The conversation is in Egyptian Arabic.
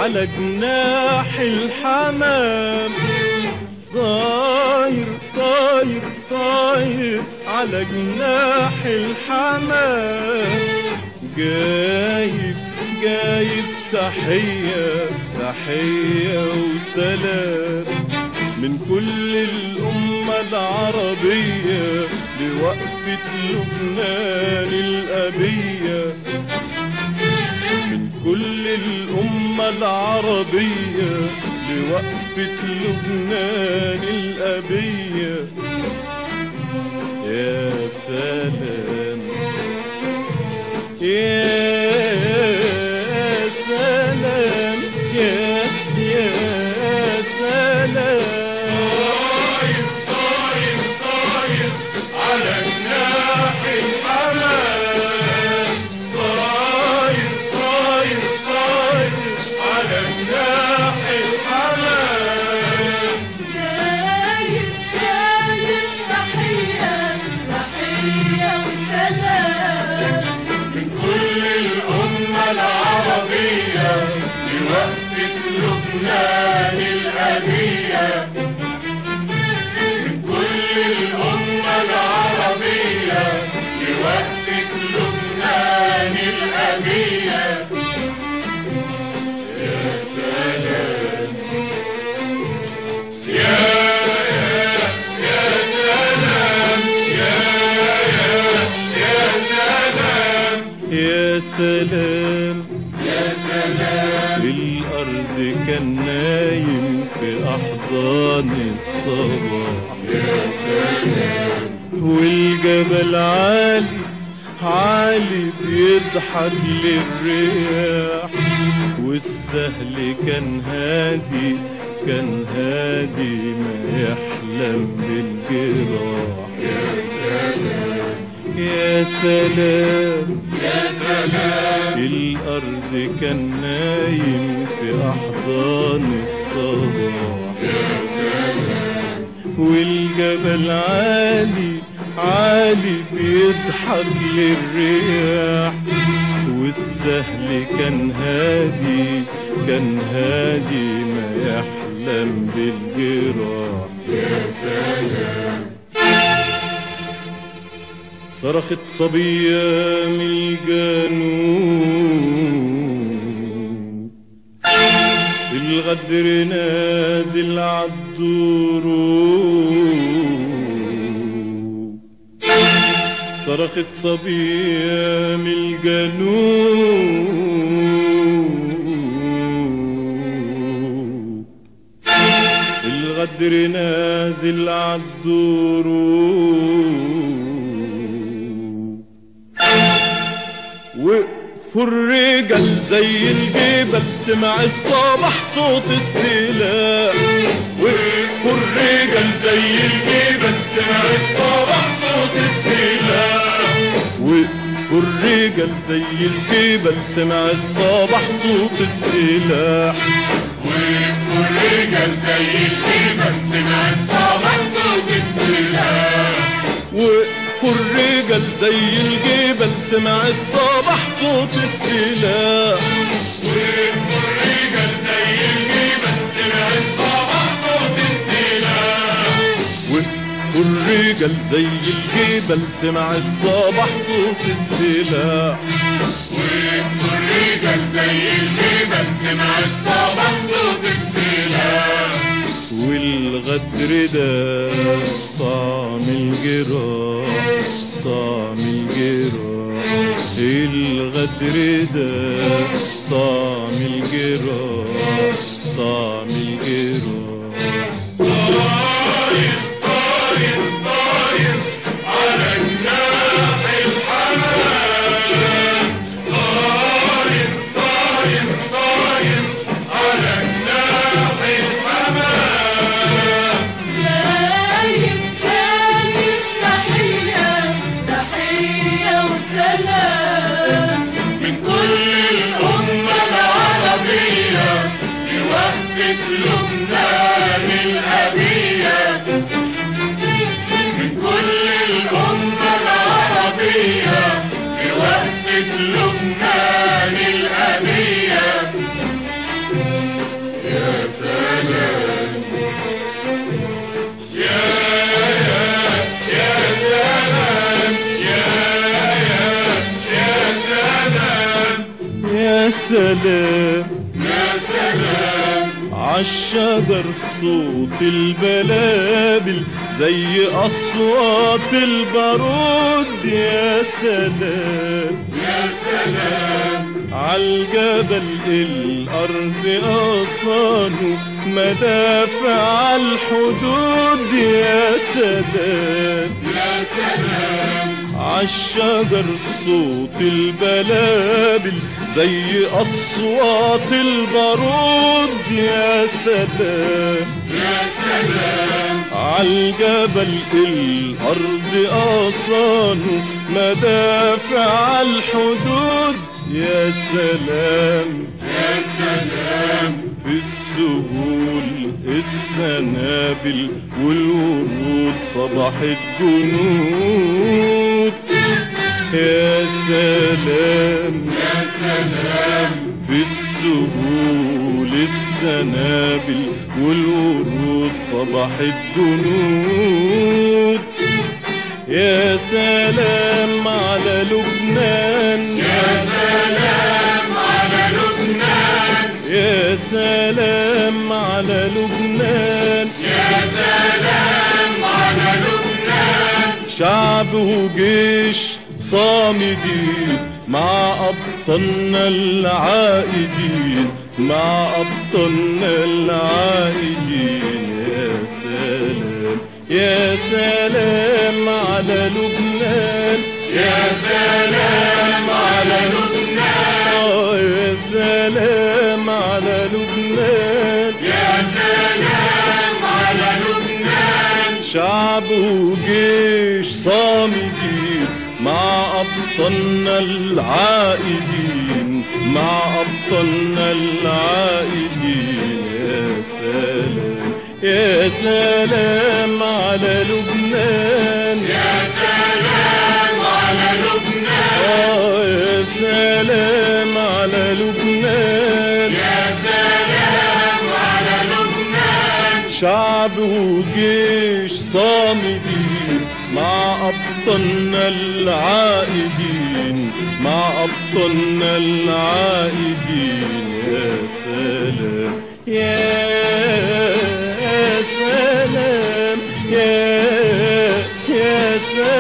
على جناح الحمام طاير طاير طاير على جناح الحمام جايب جايب تحية تحية وسلام من كل الأمة العربية لوقفة لبنان الأبية من كل الأمة العربية لوقفة لبنان الأبية يا سلام يا سلام يا يا سلام طاير طاير طاير على جناح الحمام طاير طاير طاير على جناح الحمام داير داير تحية تحية وسلام من كل الأمة العربية لوقفة لبنان الأبية من كل الأمة العربية لوقفة لبنان الأبية يا سلام يا يا يا سلام يا يا يا سلام يا سلام يا سلام الأرز كان نايم في أحضان الصباح يا سلام والجبل عالي عالي بيضحك للرياح والسهل كان هادي كان هادي ما يحلم بالجراح يا سلام يا سلام يا سلام الأرز كان نايم في أحضان الصباح يا سلام والجبل عالي عالي بيضحك للرياح والسهل كان هادي كان هادي ما يحلم بالجراح يا سلام صرخت صبية من الجنوب الغدر نازل عالدروب صرخت صبية من الجنوب الغدر نازل عالدروب وقفوا الرجال زي الجبل سمع الصبح صوت السلاح وقفوا الرجال زي الجبل سمع الصبح صوت السلاح وقفوا الرجال زي الجبل سمع الصبح صوت السلاح وقفوا الرجال زي الجبل سمع الصبح صوت السلاح وقفوا الرجال زي الجبل سمع الصبح صوت السلاح وقفوا الرجال زي الجبل سمع الصبح صوت السلاح وقفوا الرجال زي الجبل سمع الصبح صوت السلاح وقفوا الرجال زي الجبل سمع الصبح صوت السلاح والغدر ده طعم الجراح طعم الجراح الغدر ده طعم الجراح طعم الجراح طاير طاير طاير على جناح الحمام طاير طاير طاير على جناح الحمام داير داير تحية تحية وسلام من كل الأمة العربية لوقفة سلام يا سلام عالشجر صوت البلابل زي أصوات البارود يا سلام يا سلام عالجبل الأرض أصانه مدافع الحدود يا سلام يا سلام عالشجر صوت البلابل زي أصوات البارود يا سلام يا سلام عالجبل الأرض أصانه مدافع الحدود يا سلام يا سلام في السهول السنابل والورود صبحت جنود يا سلام يا سلام في السهول السنابل والورود صبحت جنود يا سلام على لبنان يا سلام على لبنان يا سلام على لبنان يا سلام على لبنان شعب وجيش صامدين مع أبطالنا العائدين مع أبطالنا العائدين يا سلام يا سلام على لبنان يا سلام على لبنان آه يا سلام على لبنان يا سلام على لبنان شعب وجيش صامدين مع أبطالنا العائدين مع أبطالنا العائدين يا سلام يا سلام على لبنان يا سلام على لبنان آه يا سلام على لبنان يا سلام على لبنان شعب وجيش صامدين مع أبطالنا العائدين مع أبطالنا العائدين يا سلام يا سلام يا يا سلام